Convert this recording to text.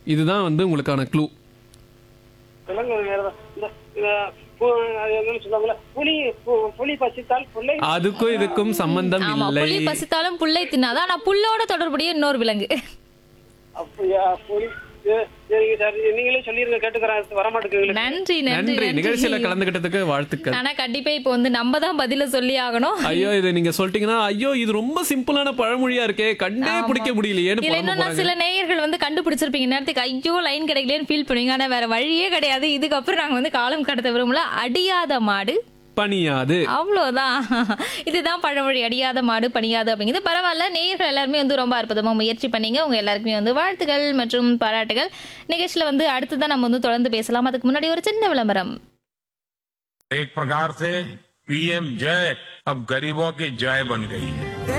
இதுதான் வந்து உங்களுக்கான க்ளூ விலங்கு வேறதான். இந்த இந்த பு- அது என்னன்னு சொல்லுவாங்கல்ல புலி பு- புலி பசித்தால் புள்ளை அதுக்கும் இதுக்கும் சம்பந்தம் ஆமா இல்லை புலி பசித்தாலும் புல்லை தின்னாதான் ஆனா புல்லோட தொடர்புடைய இன்னொரு விலங்கு அப்படியா புலி சரி, சரிங்க சார் நீங்களே சொல்லிருங்க கேட்டுக்கிறேன் வர மாட்டேங்குது நன்றி நன்றி நன்றி நிகழ்ச்சியில நன்றி கலந்துகிட்டதுக்கு வாழ்த்துக்கள் ஆனா கண்டிப்பா இப்போ வந்து நம்ம தான் பதில சொல்லி ஆகணும் ஐயோ இது நீங்க சொல்லிட்டீங்கன்னா ஐயோ இது ரொம்ப சிம்பிளான பழமொழியா இருக்கே கண்டே பிடிக்க முடியலையேன்னு இதுல புலம்ப என்னன்னா போறாங்க சில நேயர்கள் வந்து கண்டுபிடிச்சிருப்பீங்க நேரத்துக்கு ஐயோ லைன் கிடைக்கலன்னு ஃபீல் பண்ணுவீங்க ஆனா வேற வழியே கிடையாது இதுக்கப்புறம் நாங்க வந்து காலம் கடத்த விரும்பல அடியாத மாடு பணியாது அவ்வளோதான் இதுதான் பழமொழி அடியாத மாடு பணியாது அப்படிங்கிறது பரவாயில்ல நேயர்கள் எல்லாருமே வந்து ரொம்ப அற்புதமா முயற்சி பண்ணீங்க உங்க எல்லாருக்குமே வந்து வாழ்த்துக்கள் மற்றும் பாராட்டுகள் நிகழ்ச்சியில வந்து அடுத்துதான் நம்ம வந்து தொடர்ந்து பேசலாம் அதுக்கு முன்னாடி ஒரு சின்ன விளம்பரம் एक प्रकार से पीएम जय अब गरीबों की जय बन गई है